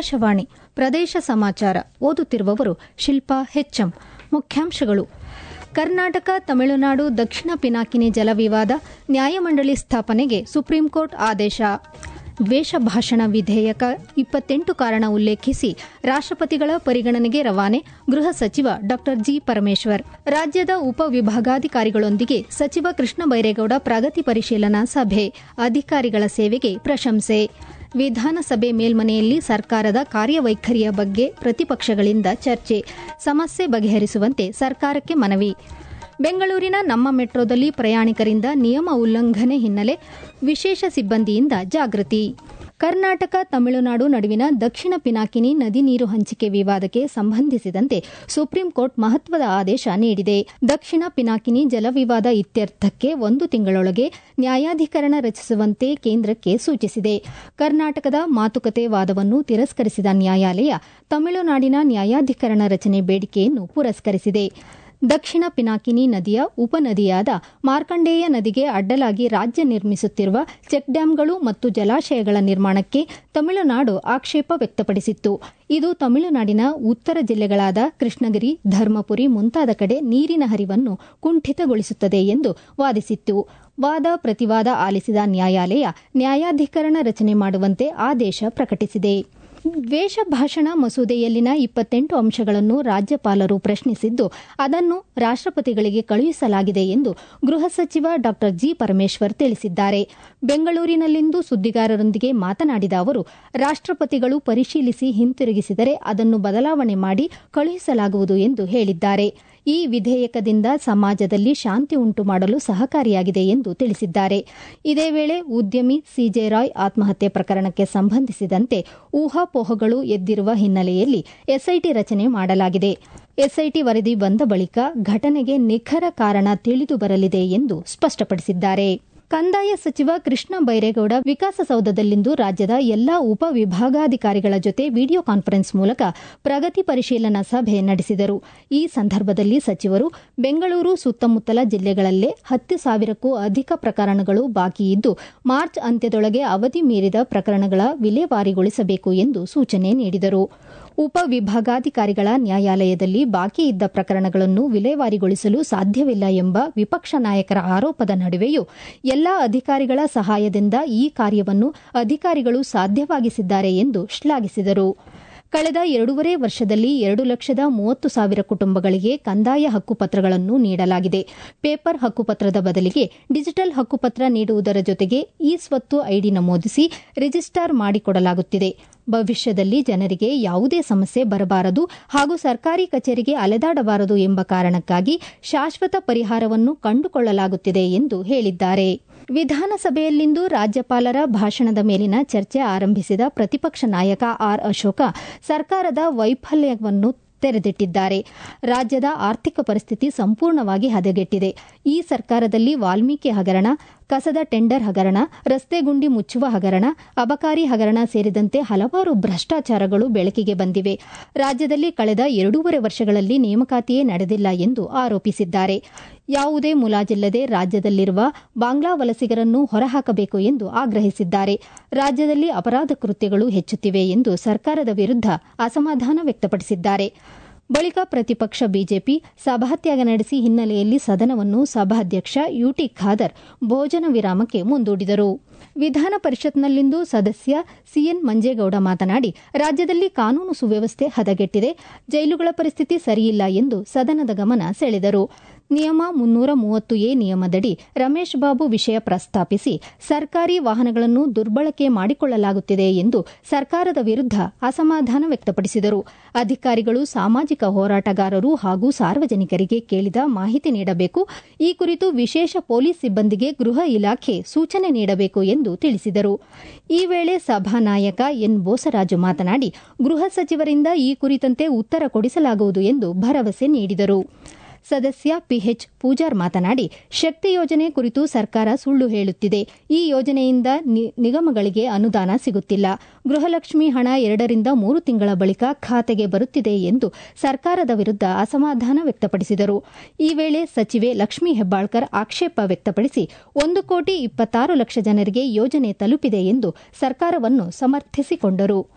ಆಕಾಶವಾಣಿ ಪ್ರದೇಶ ಸಮಾಚಾರ ಓದುತ್ತಿರುವವರು ಶಿಲ್ಪಾ ಹೆಚ್ಎಂ ಮುಖ್ಯಾಂಶಗಳು ಕರ್ನಾಟಕ ತಮಿಳುನಾಡು ದಕ್ಷಿಣ ಪಿನಾಕಿನಿ ಜಲವಿವಾದ ನ್ಯಾಯಮಂಡಳಿ ಸ್ಥಾಪನೆಗೆ ಸುಪ್ರೀಂಕೋರ್ಟ್ ಆದೇಶ ದ್ವೇಷ ಭಾಷಣ ವಿಧೇಯಕ ಇಪ್ಪತ್ತೆಂಟು ಕಾರಣ ಉಲ್ಲೇಖಿಸಿ ರಾಷ್ಟ್ರಪತಿಗಳ ಪರಿಗಣನೆಗೆ ರವಾನೆ ಗೃಹ ಸಚಿವ ಡಾ ಜಿ ಪರಮೇಶ್ವರ್ ರಾಜ್ಯದ ಉಪವಿಭಾಗಾಧಿಕಾರಿಗಳೊಂದಿಗೆ ಸಚಿವ ಕೃಷ್ಣ ಬೈರೇಗೌಡ ಪ್ರಗತಿ ಪರಿಶೀಲನಾ ಸಭೆ ಅಧಿಕಾರಿಗಳ ಸೇವೆಗೆ ಪ್ರಶಂಸೆ ವಿಧಾನಸಭೆ ಮೇಲ್ಮನೆಯಲ್ಲಿ ಸರ್ಕಾರದ ಕಾರ್ಯವೈಖರಿಯ ಬಗ್ಗೆ ಪ್ರತಿಪಕ್ಷಗಳಿಂದ ಚರ್ಚೆ ಸಮಸ್ಯೆ ಬಗೆಹರಿಸುವಂತೆ ಸರ್ಕಾರಕ್ಕೆ ಮನವಿ ಬೆಂಗಳೂರಿನ ನಮ್ಮ ಮೆಟ್ರೋದಲ್ಲಿ ಪ್ರಯಾಣಿಕರಿಂದ ನಿಯಮ ಉಲ್ಲಂಘನೆ ಹಿನ್ನೆಲೆ ವಿಶೇಷ ಸಿಬ್ಬಂದಿಯಿಂದ ಜಾಗೃತಿ ಕರ್ನಾಟಕ ತಮಿಳುನಾಡು ನಡುವಿನ ದಕ್ಷಿಣ ಪಿನಾಕಿನಿ ನದಿ ನೀರು ಹಂಚಿಕೆ ವಿವಾದಕ್ಕೆ ಸಂಬಂಧಿಸಿದಂತೆ ಸುಪ್ರೀಂ ಕೋರ್ಟ್ ಮಹತ್ವದ ಆದೇಶ ನೀಡಿದೆ ದಕ್ಷಿಣ ಪಿನಾಕಿನಿ ಜಲವಿವಾದ ಇತ್ಯರ್ಥಕ್ಕೆ ಒಂದು ತಿಂಗಳೊಳಗೆ ನ್ಯಾಯಾಧಿಕರಣ ರಚಿಸುವಂತೆ ಕೇಂದ್ರಕ್ಕೆ ಸೂಚಿಸಿದೆ ಕರ್ನಾಟಕದ ಮಾತುಕತೆ ವಾದವನ್ನು ತಿರಸ್ಕರಿಸಿದ ನ್ಯಾಯಾಲಯ ತಮಿಳುನಾಡಿನ ನ್ಯಾಯಾಧಿಕರಣ ರಚನೆ ಬೇಡಿಕೆಯನ್ನು ಪುರಸ್ಕರಿಸಿದೆ ದಕ್ಷಿಣ ಪಿನಾಕಿನಿ ನದಿಯ ಉಪನದಿಯಾದ ಮಾರ್ಕಂಡೇಯ ನದಿಗೆ ಅಡ್ಡಲಾಗಿ ರಾಜ್ಯ ನಿರ್ಮಿಸುತ್ತಿರುವ ಚೆಕ್ ಡ್ಯಾಂಗಳು ಮತ್ತು ಜಲಾಶಯಗಳ ನಿರ್ಮಾಣಕ್ಕೆ ತಮಿಳುನಾಡು ಆಕ್ಷೇಪ ವ್ಯಕ್ತಪಡಿಸಿತ್ತು ಇದು ತಮಿಳುನಾಡಿನ ಉತ್ತರ ಜಿಲ್ಲೆಗಳಾದ ಕೃಷ್ಣಗಿರಿ ಧರ್ಮಪುರಿ ಮುಂತಾದ ಕಡೆ ನೀರಿನ ಹರಿವನ್ನು ಕುಂಠಿತಗೊಳಿಸುತ್ತದೆ ಎಂದು ವಾದಿಸಿತ್ತು ವಾದ ಪ್ರತಿವಾದ ಆಲಿಸಿದ ನ್ಯಾಯಾಲಯ ನ್ಯಾಯಾಧಿಕರಣ ರಚನೆ ಮಾಡುವಂತೆ ಆದೇಶ ಪ್ರಕಟಿಸಿದೆ ದ್ವೇಷ ಭಾಷಣ ಮಸೂದೆಯಲ್ಲಿನ ಇಪ್ಪತ್ತೆಂಟು ಅಂಶಗಳನ್ನು ರಾಜ್ಯಪಾಲರು ಪ್ರಶ್ನಿಸಿದ್ದು ಅದನ್ನು ರಾಷ್ಟ್ರಪತಿಗಳಿಗೆ ಕಳುಹಿಸಲಾಗಿದೆ ಎಂದು ಗೃಹ ಸಚಿವ ಡಾ ಜಿ ಪರಮೇಶ್ವರ್ ತಿಳಿಸಿದ್ದಾರೆ ಬೆಂಗಳೂರಿನಲ್ಲಿಂದು ಸುದ್ದಿಗಾರರೊಂದಿಗೆ ಮಾತನಾಡಿದ ಅವರು ರಾಷ್ಟ್ರಪತಿಗಳು ಪರಿಶೀಲಿಸಿ ಹಿಂತಿರುಗಿಸಿದರೆ ಅದನ್ನು ಬದಲಾವಣೆ ಮಾಡಿ ಕಳುಹಿಸಲಾಗುವುದು ಎಂದು ಹೇಳಿದ್ದಾರೆ ಈ ವಿಧೇಯಕದಿಂದ ಸಮಾಜದಲ್ಲಿ ಶಾಂತಿ ಉಂಟು ಮಾಡಲು ಸಹಕಾರಿಯಾಗಿದೆ ಎಂದು ತಿಳಿಸಿದ್ದಾರೆ ಇದೇ ವೇಳೆ ಉದ್ಯಮಿ ಸಿಜೆ ರಾಯ್ ಆತ್ಮಹತ್ಯೆ ಪ್ರಕರಣಕ್ಕೆ ಸಂಬಂಧಿಸಿದಂತೆ ಊಹಾಪೋಹಗಳು ಎದ್ದಿರುವ ಹಿನ್ನೆಲೆಯಲ್ಲಿ ಎಸ್ಐಟಿ ರಚನೆ ಮಾಡಲಾಗಿದೆ ಎಸ್ಐಟಿ ವರದಿ ಬಂದ ಬಳಿಕ ಘಟನೆಗೆ ನಿಖರ ಕಾರಣ ತಿಳಿದು ಬರಲಿದೆ ಎಂದು ಸ್ಪಷ್ಟಪಡಿಸಿದ್ದಾರೆ ಕಂದಾಯ ಸಚಿವ ಕೃಷ್ಣ ಬೈರೇಗೌಡ ವಿಕಾಸಸೌಧದಲ್ಲಿಂದು ರಾಜ್ಯದ ಎಲ್ಲಾ ಉಪವಿಭಾಗಾಧಿಕಾರಿಗಳ ಜೊತೆ ವಿಡಿಯೋ ಕಾನ್ಫರೆನ್ಸ್ ಮೂಲಕ ಪ್ರಗತಿ ಪರಿಶೀಲನಾ ಸಭೆ ನಡೆಸಿದರು ಈ ಸಂದರ್ಭದಲ್ಲಿ ಸಚಿವರು ಬೆಂಗಳೂರು ಸುತ್ತಮುತ್ತಲ ಜಿಲ್ಲೆಗಳಲ್ಲೇ ಹತ್ತು ಸಾವಿರಕ್ಕೂ ಅಧಿಕ ಪ್ರಕರಣಗಳು ಬಾಕಿ ಇದ್ದು ಮಾರ್ಚ್ ಅಂತ್ಯದೊಳಗೆ ಅವಧಿ ಮೀರಿದ ಪ್ರಕರಣಗಳ ವಿಲೇವಾರಿಗೊಳಿಸಬೇಕು ಎಂದು ಸೂಚನೆ ನೀಡಿದರು ಉಪವಿಭಾಗಾಧಿಕಾರಿಗಳ ನ್ಯಾಯಾಲಯದಲ್ಲಿ ಬಾಕಿ ಇದ್ದ ಪ್ರಕರಣಗಳನ್ನು ವಿಲೇವಾರಿಗೊಳಿಸಲು ಸಾಧ್ಯವಿಲ್ಲ ಎಂಬ ವಿಪಕ್ಷ ನಾಯಕರ ಆರೋಪದ ನಡುವೆಯೂ ಎಲ್ಲಾ ಅಧಿಕಾರಿಗಳ ಸಹಾಯದಿಂದ ಈ ಕಾರ್ಯವನ್ನು ಅಧಿಕಾರಿಗಳು ಸಾಧ್ಯವಾಗಿಸಿದ್ದಾರೆ ಎಂದು ಶ್ಲಾಘಿಸಿದರು ಕಳೆದ ಎರಡೂವರೆ ವರ್ಷದಲ್ಲಿ ಎರಡು ಲಕ್ಷದ ಮೂವತ್ತು ಸಾವಿರ ಕುಟುಂಬಗಳಿಗೆ ಕಂದಾಯ ಹಕ್ಕುಪತ್ರಗಳನ್ನು ನೀಡಲಾಗಿದೆ ಪೇಪರ್ ಹಕ್ಕುಪತ್ರದ ಬದಲಿಗೆ ಡಿಜಿಟಲ್ ಹಕ್ಕುಪತ್ರ ನೀಡುವುದರ ಜೊತೆಗೆ ಇ ಸ್ವತ್ತು ಐಡಿ ನಮೂದಿಸಿ ರಿಜಿಸ್ಟಾರ್ ಮಾಡಿಕೊಡಲಾಗುತ್ತಿದೆ ಭವಿಷ್ಯದಲ್ಲಿ ಜನರಿಗೆ ಯಾವುದೇ ಸಮಸ್ಯೆ ಬರಬಾರದು ಹಾಗೂ ಸರ್ಕಾರಿ ಕಚೇರಿಗೆ ಅಲೆದಾಡಬಾರದು ಎಂಬ ಕಾರಣಕ್ಕಾಗಿ ಶಾಶ್ವತ ಪರಿಹಾರವನ್ನು ಕಂಡುಕೊಳ್ಳಲಾಗುತ್ತಿದೆ ಎಂದು ಹೇಳಿದ್ದಾರೆ ವಿಧಾನಸಭೆಯಲ್ಲಿಂದು ರಾಜ್ಯಪಾಲರ ಭಾಷಣದ ಮೇಲಿನ ಚರ್ಚೆ ಆರಂಭಿಸಿದ ಪ್ರತಿಪಕ್ಷ ನಾಯಕ ಆರ್ ಅಶೋಕ ಸರ್ಕಾರದ ವೈಫಲ್ಯವನ್ನು ತೆರೆದಿಟ್ಟಿದ್ದಾರೆ ರಾಜ್ಯದ ಆರ್ಥಿಕ ಪರಿಸ್ಥಿತಿ ಸಂಪೂರ್ಣವಾಗಿ ಹದಗೆಟ್ಟಿದೆ ಈ ಸರ್ಕಾರದಲ್ಲಿ ವಾಲ್ಮೀಕಿ ಹಗರಣ ಕಸದ ಟೆಂಡರ್ ಹಗರಣ ರಸ್ತೆ ಗುಂಡಿ ಮುಚ್ಚುವ ಹಗರಣ ಅಬಕಾರಿ ಹಗರಣ ಸೇರಿದಂತೆ ಹಲವಾರು ಭ್ರಷ್ಟಾಚಾರಗಳು ಬೆಳಕಿಗೆ ಬಂದಿವೆ ರಾಜ್ಯದಲ್ಲಿ ಕಳೆದ ಎರಡೂವರೆ ವರ್ಷಗಳಲ್ಲಿ ನೇಮಕಾತಿಯೇ ನಡೆದಿಲ್ಲ ಎಂದು ಆರೋಪಿಸಿದ್ದಾರೆ ಯಾವುದೇ ಮುಲಾಜಿಲ್ಲದೆ ರಾಜ್ಯದಲ್ಲಿರುವ ಬಾಂಗ್ಲಾ ವಲಸಿಗರನ್ನು ಹೊರಹಾಕಬೇಕು ಎಂದು ಆಗ್ರಹಿಸಿದ್ದಾರೆ ರಾಜ್ಯದಲ್ಲಿ ಅಪರಾಧ ಕೃತ್ಯಗಳು ಹೆಚ್ಚುತ್ತಿವೆ ಎಂದು ಸರ್ಕಾರದ ವಿರುದ್ಧ ಅಸಮಾಧಾನ ವ್ಯಕ್ತಪಡಿಸಿದ್ದಾರೆ ಬಳಿಕ ಪ್ರತಿಪಕ್ಷ ಬಿಜೆಪಿ ಸಭಾತ್ಯಾಗ ನಡೆಸಿ ಹಿನ್ನೆಲೆಯಲ್ಲಿ ಸದನವನ್ನು ಸಭಾಧ್ಯಕ್ಷ ಯುಟಿ ಖಾದರ್ ಭೋಜನ ವಿರಾಮಕ್ಕೆ ಮುಂದೂಡಿದರು ವಿಧಾನ ಪರಿಷತ್ನಲ್ಲಿಂದು ಸದಸ್ಯ ಸಿಎನ್ ಮಂಜೇಗೌಡ ಮಾತನಾಡಿ ರಾಜ್ಯದಲ್ಲಿ ಕಾನೂನು ಸುವ್ಯವಸ್ಥೆ ಹದಗೆಟ್ಟಿದೆ ಜೈಲುಗಳ ಪರಿಸ್ಥಿತಿ ಸರಿಯಿಲ್ಲ ಎಂದು ಸದನದ ಗಮನ ಸೆಳೆದರು ನಿಯಮ ಮುನ್ನೂರ ಮೂವತ್ತು ಎ ನಿಯಮದಡಿ ರಮೇಶ್ ಬಾಬು ವಿಷಯ ಪ್ರಸ್ತಾಪಿಸಿ ಸರ್ಕಾರಿ ವಾಹನಗಳನ್ನು ದುರ್ಬಳಕೆ ಮಾಡಿಕೊಳ್ಳಲಾಗುತ್ತಿದೆ ಎಂದು ಸರ್ಕಾರದ ವಿರುದ್ಧ ಅಸಮಾಧಾನ ವ್ಯಕ್ತಪಡಿಸಿದರು ಅಧಿಕಾರಿಗಳು ಸಾಮಾಜಿಕ ಹೋರಾಟಗಾರರು ಹಾಗೂ ಸಾರ್ವಜನಿಕರಿಗೆ ಕೇಳಿದ ಮಾಹಿತಿ ನೀಡಬೇಕು ಈ ಕುರಿತು ವಿಶೇಷ ಪೊಲೀಸ್ ಸಿಬ್ಬಂದಿಗೆ ಗೃಹ ಇಲಾಖೆ ಸೂಚನೆ ನೀಡಬೇಕು ಎಂದು ತಿಳಿಸಿದರು ಈ ವೇಳೆ ಸಭಾನಾಯಕ ಎನ್ ಬೋಸರಾಜು ಮಾತನಾಡಿ ಗೃಹ ಸಚಿವರಿಂದ ಈ ಕುರಿತಂತೆ ಉತ್ತರ ಕೊಡಿಸಲಾಗುವುದು ಎಂದು ಭರವಸೆ ನೀಡಿದರು ಸದಸ್ಯ ಪಿಎಚ್ ಪೂಜಾರ್ ಮಾತನಾಡಿ ಶಕ್ತಿ ಯೋಜನೆ ಕುರಿತು ಸರ್ಕಾರ ಸುಳ್ಳು ಹೇಳುತ್ತಿದೆ ಈ ಯೋಜನೆಯಿಂದ ನಿಗಮಗಳಿಗೆ ಅನುದಾನ ಸಿಗುತ್ತಿಲ್ಲ ಗೃಹಲಕ್ಷ್ಮಿ ಹಣ ಎರಡರಿಂದ ಮೂರು ತಿಂಗಳ ಬಳಿಕ ಖಾತೆಗೆ ಬರುತ್ತಿದೆ ಎಂದು ಸರ್ಕಾರದ ವಿರುದ್ಧ ಅಸಮಾಧಾನ ವ್ಯಕ್ತಪಡಿಸಿದರು ಈ ವೇಳೆ ಸಚಿವೆ ಲಕ್ಷ್ಮೀ ಹೆಬ್ಬಾಳ್ಕರ್ ಆಕ್ಷೇಪ ವ್ಯಕ್ತಪಡಿಸಿ ಒಂದು ಕೋಟಿ ಇಪ್ಪತ್ತಾರು ಲಕ್ಷ ಜನರಿಗೆ ಯೋಜನೆ ತಲುಪಿದೆ ಎಂದು ಸರ್ಕಾರವನ್ನು ಸಮರ್ಥಿಸಿಕೊಂಡರು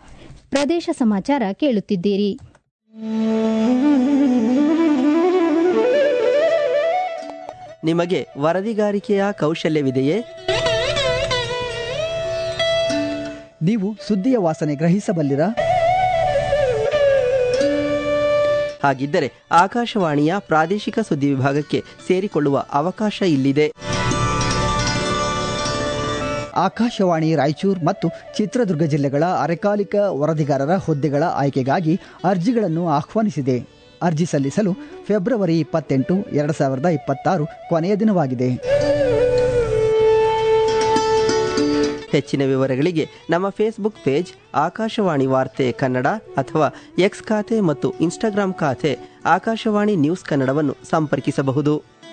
ಪ್ರದೇಶ ಸಮಾಚಾರ ಕೇಳುತ್ತಿದ್ದೀರಿ ನಿಮಗೆ ವರದಿಗಾರಿಕೆಯ ಕೌಶಲ್ಯವಿದೆಯೇ ನೀವು ಸುದ್ದಿಯ ವಾಸನೆ ಗ್ರಹಿಸಬಲ್ಲಿರಾ ಹಾಗಿದ್ದರೆ ಆಕಾಶವಾಣಿಯ ಪ್ರಾದೇಶಿಕ ಸುದ್ದಿ ವಿಭಾಗಕ್ಕೆ ಸೇರಿಕೊಳ್ಳುವ ಅವಕಾಶ ಇಲ್ಲಿದೆ ಆಕಾಶವಾಣಿ ರಾಯಚೂರು ಮತ್ತು ಚಿತ್ರದುರ್ಗ ಜಿಲ್ಲೆಗಳ ಅರೆಕಾಲಿಕ ವರದಿಗಾರರ ಹುದ್ದೆಗಳ ಆಯ್ಕೆಗಾಗಿ ಅರ್ಜಿಗಳನ್ನು ಆಹ್ವಾನಿಸಿದೆ ಅರ್ಜಿ ಸಲ್ಲಿಸಲು ಫೆಬ್ರವರಿ ಇಪ್ಪತ್ತೆಂಟು ಎರಡು ಸಾವಿರದ ಇಪ್ಪತ್ತಾರು ಕೊನೆಯ ದಿನವಾಗಿದೆ ಹೆಚ್ಚಿನ ವಿವರಗಳಿಗೆ ನಮ್ಮ ಫೇಸ್ಬುಕ್ ಪೇಜ್ ಆಕಾಶವಾಣಿ ವಾರ್ತೆ ಕನ್ನಡ ಅಥವಾ ಎಕ್ಸ್ ಖಾತೆ ಮತ್ತು ಇನ್ಸ್ಟಾಗ್ರಾಂ ಖಾತೆ ಆಕಾಶವಾಣಿ ನ್ಯೂಸ್ ಕನ್ನಡವನ್ನು ಸಂಪರ್ಕಿಸಬಹುದು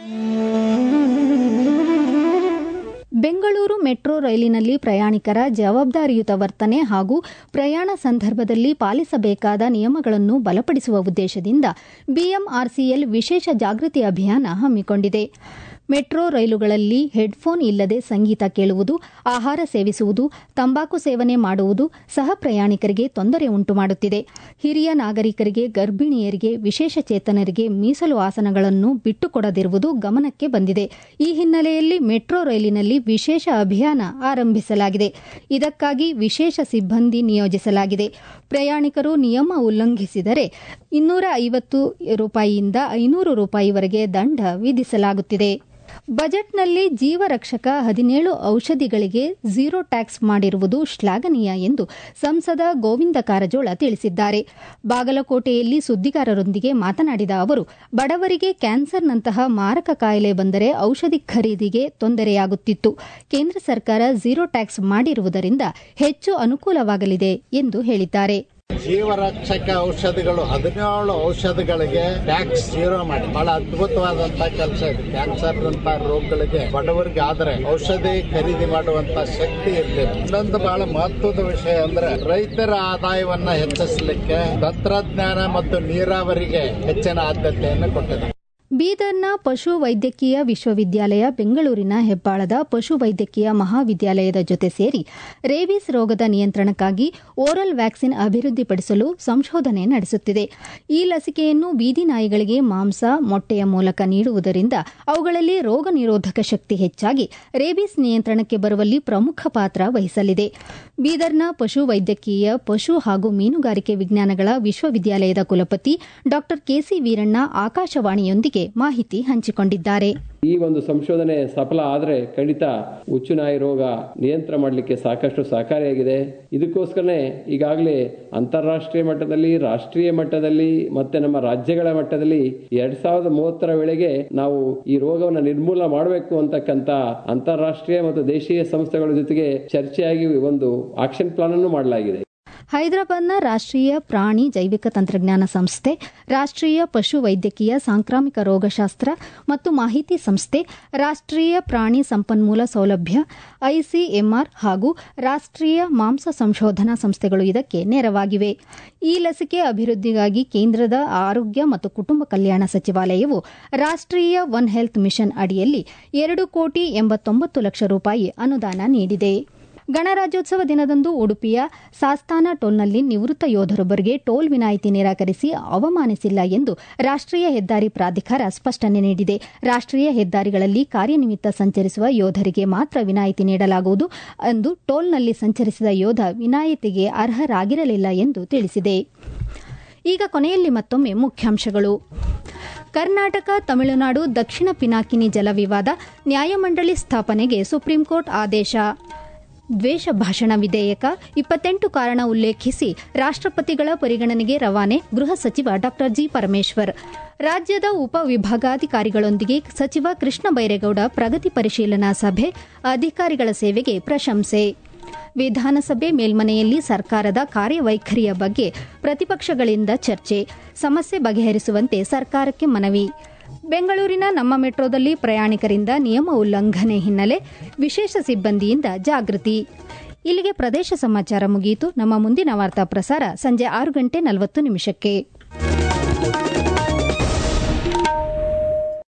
ಬೆಂಗಳೂರು ಮೆಟ್ರೋ ರೈಲಿನಲ್ಲಿ ಪ್ರಯಾಣಿಕರ ಜವಾಬ್ದಾರಿಯುತ ವರ್ತನೆ ಹಾಗೂ ಪ್ರಯಾಣ ಸಂದರ್ಭದಲ್ಲಿ ಪಾಲಿಸಬೇಕಾದ ನಿಯಮಗಳನ್ನು ಬಲಪಡಿಸುವ ಉದ್ದೇಶದಿಂದ ಬಿಎಂಆರ್ಸಿಎಲ್ ವಿಶೇಷ ಜಾಗೃತಿ ಅಭಿಯಾನ ಹಮ್ಮಿಕೊಂಡಿದೆ ಮೆಟ್ರೋ ರೈಲುಗಳಲ್ಲಿ ಹೆಡ್ಫೋನ್ ಇಲ್ಲದೆ ಸಂಗೀತ ಕೇಳುವುದು ಆಹಾರ ಸೇವಿಸುವುದು ತಂಬಾಕು ಸೇವನೆ ಮಾಡುವುದು ಸಹ ಪ್ರಯಾಣಿಕರಿಗೆ ತೊಂದರೆ ಉಂಟು ಮಾಡುತ್ತಿದೆ ಹಿರಿಯ ನಾಗರಿಕರಿಗೆ ಗರ್ಭಿಣಿಯರಿಗೆ ವಿಶೇಷ ಚೇತನರಿಗೆ ಮೀಸಲು ಆಸನಗಳನ್ನು ಬಿಟ್ಟುಕೊಡದಿರುವುದು ಗಮನಕ್ಕೆ ಬಂದಿದೆ ಈ ಹಿನ್ನೆಲೆಯಲ್ಲಿ ಮೆಟ್ರೋ ರೈಲಿನಲ್ಲಿ ವಿಶೇಷ ಅಭಿಯಾನ ಆರಂಭಿಸಲಾಗಿದೆ ಇದಕ್ಕಾಗಿ ವಿಶೇಷ ಸಿಬ್ಬಂದಿ ನಿಯೋಜಿಸಲಾಗಿದೆ ಪ್ರಯಾಣಿಕರು ನಿಯಮ ಉಲ್ಲಂಘಿಸಿದರೆ ಇನ್ನೂರ ಐವತ್ತು ರೂಪಾಯಿಯಿಂದ ಐನೂರು ರೂಪಾಯಿವರೆಗೆ ದಂಡ ವಿಧಿಸಲಾಗುತ್ತಿದೆ ಬಜೆಟ್ನಲ್ಲಿ ಜೀವರಕ್ಷಕ ಹದಿನೇಳು ಔಷಧಿಗಳಿಗೆ ಝೀರೋ ಟ್ಯಾಕ್ಸ್ ಮಾಡಿರುವುದು ಶ್ಲಾಘನೀಯ ಎಂದು ಸಂಸದ ಗೋವಿಂದ ಕಾರಜೋಳ ತಿಳಿಸಿದ್ದಾರೆ ಬಾಗಲಕೋಟೆಯಲ್ಲಿ ಸುದ್ದಿಗಾರರೊಂದಿಗೆ ಮಾತನಾಡಿದ ಅವರು ಬಡವರಿಗೆ ಕ್ಯಾನ್ಸರ್ನಂತಹ ಮಾರಕ ಕಾಯಿಲೆ ಬಂದರೆ ಔಷಧಿ ಖರೀದಿಗೆ ತೊಂದರೆಯಾಗುತ್ತಿತ್ತು ಕೇಂದ್ರ ಸರ್ಕಾರ ಝೀರೋ ಟ್ಯಾಕ್ಸ್ ಮಾಡಿರುವುದರಿಂದ ಹೆಚ್ಚು ಅನುಕೂಲವಾಗಲಿದೆ ಎಂದು ಹೇಳಿದ್ದಾರೆ ಜೀವರಕ್ಷಕ ಔಷಧಿಗಳು ಹದಿನೇಳು ಔಷಧಿಗಳಿಗೆ ಟ್ಯಾಕ್ಸ್ ಜೀರೋ ಮಾಡಿ ಬಹಳ ಅದ್ಭುತವಾದಂತ ಕೆಲಸ ಇದೆ ಕ್ಯಾನ್ಸರ್ ಅಂತ ರೋಗಗಳಿಗೆ ಬಡವರಿಗೆ ಆದ್ರೆ ಔಷಧಿ ಖರೀದಿ ಮಾಡುವಂತ ಶಕ್ತಿ ಇರ್ಲಿಲ್ಲ ಇನ್ನೊಂದು ಬಹಳ ಮಹತ್ವದ ವಿಷಯ ಅಂದ್ರೆ ರೈತರ ಆದಾಯವನ್ನ ಹೆಚ್ಚಿಸಲಿಕ್ಕೆ ತಂತ್ರಜ್ಞಾನ ಮತ್ತು ನೀರಾವರಿಗೆ ಹೆಚ್ಚಿನ ಆದ್ಯತೆಯನ್ನು ಕೊಟ್ಟಿದೆ ಬೀದರ್ನ ಪಶು ವೈದ್ಯಕೀಯ ವಿಶ್ವವಿದ್ಯಾಲಯ ಬೆಂಗಳೂರಿನ ಹೆಬ್ಬಾಳದ ಪಶು ವೈದ್ಯಕೀಯ ಮಹಾವಿದ್ಯಾಲಯದ ಜೊತೆ ಸೇರಿ ರೇಬಿಸ್ ರೋಗದ ನಿಯಂತ್ರಣಕ್ಕಾಗಿ ಓರಲ್ ವ್ಯಾಕ್ಸಿನ್ ಅಭಿವೃದ್ಧಿಪಡಿಸಲು ಸಂಶೋಧನೆ ನಡೆಸುತ್ತಿದೆ ಈ ಲಸಿಕೆಯನ್ನು ಬೀದಿ ನಾಯಿಗಳಿಗೆ ಮಾಂಸ ಮೊಟ್ಟೆಯ ಮೂಲಕ ನೀಡುವುದರಿಂದ ಅವುಗಳಲ್ಲಿ ರೋಗ ನಿರೋಧಕ ಶಕ್ತಿ ಹೆಚ್ಚಾಗಿ ರೇಬಿಸ್ ನಿಯಂತ್ರಣಕ್ಕೆ ಬರುವಲ್ಲಿ ಪ್ರಮುಖ ಪಾತ್ರ ವಹಿಸಲಿದೆ ಬೀದರ್ನ ಪಶು ವೈದ್ಯಕೀಯ ಪಶು ಹಾಗೂ ಮೀನುಗಾರಿಕೆ ವಿಜ್ಞಾನಗಳ ವಿಶ್ವವಿದ್ಯಾಲಯದ ಕುಲಪತಿ ಡಾ ಕೆಸಿ ವೀರಣ್ಣ ಆಕಾಶವಾಣಿಯೊಂದಿಗೆ ಮಾಹಿತಿ ಹಂಚಿಕೊಂಡಿದ್ದಾರೆ ಈ ಒಂದು ಸಂಶೋಧನೆ ಸಫಲ ಆದರೆ ಖಂಡಿತ ಹುಚ್ಚುನಾಯಿ ರೋಗ ನಿಯಂತ್ರಣ ಮಾಡಲಿಕ್ಕೆ ಸಾಕಷ್ಟು ಸಹಕಾರಿಯಾಗಿದೆ ಇದಕ್ಕೋಸ್ಕರನೇ ಈಗಾಗಲೇ ಅಂತಾರಾಷ್ಟ್ರೀಯ ಮಟ್ಟದಲ್ಲಿ ರಾಷ್ಟ್ರೀಯ ಮಟ್ಟದಲ್ಲಿ ಮತ್ತೆ ನಮ್ಮ ರಾಜ್ಯಗಳ ಮಟ್ಟದಲ್ಲಿ ಎರಡ್ ಸಾವಿರದ ಮೂವತ್ತರ ವೇಳೆಗೆ ನಾವು ಈ ರೋಗವನ್ನು ನಿರ್ಮೂಲನೆ ಮಾಡಬೇಕು ಅಂತಕ್ಕಂತ ಅಂತಾರಾಷ್ಟ್ರೀಯ ಮತ್ತು ದೇಶೀಯ ಸಂಸ್ಥೆಗಳ ಜೊತೆಗೆ ಚರ್ಚೆಯಾಗಿ ಒಂದು ಆಕ್ಷನ್ ಪ್ಲಾನ್ ಅನ್ನು ಮಾಡಲಾಗಿದೆ ಹೈದರಾಬಾದ್ನ ರಾಷ್ಟ್ರೀಯ ಪ್ರಾಣಿ ಜೈವಿಕ ತಂತ್ರಜ್ಞಾನ ಸಂಸ್ಥೆ ರಾಷ್ಟ್ರೀಯ ಪಶು ವೈದ್ಯಕೀಯ ಸಾಂಕ್ರಾಮಿಕ ರೋಗಶಾಸ್ತ್ರ ಮತ್ತು ಮಾಹಿತಿ ಸಂಸ್ಥೆ ರಾಷ್ಟ್ರೀಯ ಪ್ರಾಣಿ ಸಂಪನ್ಮೂಲ ಸೌಲಭ್ಯ ಐಸಿಎಂಆರ್ ಹಾಗೂ ರಾಷ್ಟ್ರೀಯ ಮಾಂಸ ಸಂಶೋಧನಾ ಸಂಸ್ಥೆಗಳು ಇದಕ್ಕೆ ನೆರವಾಗಿವೆ ಈ ಲಸಿಕೆ ಅಭಿವೃದ್ಧಿಗಾಗಿ ಕೇಂದ್ರದ ಆರೋಗ್ಯ ಮತ್ತು ಕುಟುಂಬ ಕಲ್ಯಾಣ ಸಚಿವಾಲಯವು ರಾಷ್ಟ್ರೀಯ ಒನ್ ಹೆಲ್ತ್ ಮಿಷನ್ ಅಡಿಯಲ್ಲಿ ಎರಡು ಕೋಟಿ ಎಂಬತ್ತೊಂಬತ್ತು ಲಕ್ಷ ರೂಪಾಯಿ ಅನುದಾನ ನೀಡಿದೆ ಗಣರಾಜ್ಯೋತ್ಸವ ದಿನದಂದು ಉಡುಪಿಯ ಸಾಸ್ತಾನ ಟೋಲ್ನಲ್ಲಿ ನಿವೃತ್ತ ಯೋಧರೊಬ್ಬರಿಗೆ ಟೋಲ್ ವಿನಾಯಿತಿ ನಿರಾಕರಿಸಿ ಅವಮಾನಿಸಿಲ್ಲ ಎಂದು ರಾಷ್ಟ್ರೀಯ ಹೆದ್ದಾರಿ ಪ್ರಾಧಿಕಾರ ಸ್ಪಷ್ಟನೆ ನೀಡಿದೆ ರಾಷ್ಟ್ರೀಯ ಹೆದ್ದಾರಿಗಳಲ್ಲಿ ಕಾರ್ಯನಿಮಿತ್ತ ಸಂಚರಿಸುವ ಯೋಧರಿಗೆ ಮಾತ್ರ ವಿನಾಯಿತಿ ನೀಡಲಾಗುವುದು ಎಂದು ಟೋಲ್ನಲ್ಲಿ ಸಂಚರಿಸಿದ ಯೋಧ ವಿನಾಯಿತಿಗೆ ಅರ್ಹರಾಗಿರಲಿಲ್ಲ ಎಂದು ತಿಳಿಸಿದೆ ಈಗ ಕೊನೆಯಲ್ಲಿ ಮತ್ತೊಮ್ಮೆ ಮುಖ್ಯಾಂಶಗಳು ಕರ್ನಾಟಕ ತಮಿಳುನಾಡು ದಕ್ಷಿಣ ಪಿನಾಕಿನಿ ಜಲ ವಿವಾದ ನ್ಯಾಯಮಂಡಳಿ ಸ್ಥಾಪನೆಗೆ ಸುಪ್ರೀಂಕೋರ್ಟ್ ಆದೇಶ ದ್ವೇಷ ಭಾಷಣ ವಿಧೇಯಕ ಇಪ್ಪತ್ತೆಂಟು ಕಾರಣ ಉಲ್ಲೇಖಿಸಿ ರಾಷ್ಟ್ರಪತಿಗಳ ಪರಿಗಣನೆಗೆ ರವಾನೆ ಗೃಹ ಸಚಿವ ಡಾ ಜಿ ಪರಮೇಶ್ವರ್ ರಾಜ್ಯದ ಉಪವಿಭಾಗಾಧಿಕಾರಿಗಳೊಂದಿಗೆ ಸಚಿವ ಕೃಷ್ಣ ಬೈರೇಗೌಡ ಪ್ರಗತಿ ಪರಿಶೀಲನಾ ಸಭೆ ಅಧಿಕಾರಿಗಳ ಸೇವೆಗೆ ಪ್ರಶಂಸೆ ವಿಧಾನಸಭೆ ಮೇಲ್ಮನೆಯಲ್ಲಿ ಸರ್ಕಾರದ ಕಾರ್ಯವೈಖರಿಯ ಬಗ್ಗೆ ಪ್ರತಿಪಕ್ಷಗಳಿಂದ ಚರ್ಚೆ ಸಮಸ್ಯೆ ಬಗೆಹರಿಸುವಂತೆ ಸರ್ಕಾರಕ್ಕೆ ಮನವಿ ಬೆಂಗಳೂರಿನ ನಮ್ಮ ಮೆಟ್ರೋದಲ್ಲಿ ಪ್ರಯಾಣಿಕರಿಂದ ನಿಯಮ ಉಲ್ಲಂಘನೆ ಹಿನ್ನೆಲೆ ವಿಶೇಷ ಸಿಬ್ಬಂದಿಯಿಂದ ಜಾಗೃತಿ ಇಲ್ಲಿಗೆ ಪ್ರದೇಶ ಸಮಾಚಾರ ಮುಗಿಯಿತು ನಮ್ಮ ಮುಂದಿನ ವಾರ್ತಾ ಪ್ರಸಾರ ಸಂಜೆ ಆರು ಗಂಟೆ ನಲವತ್ತು ನಿಮಿಷಕ್ಕೆ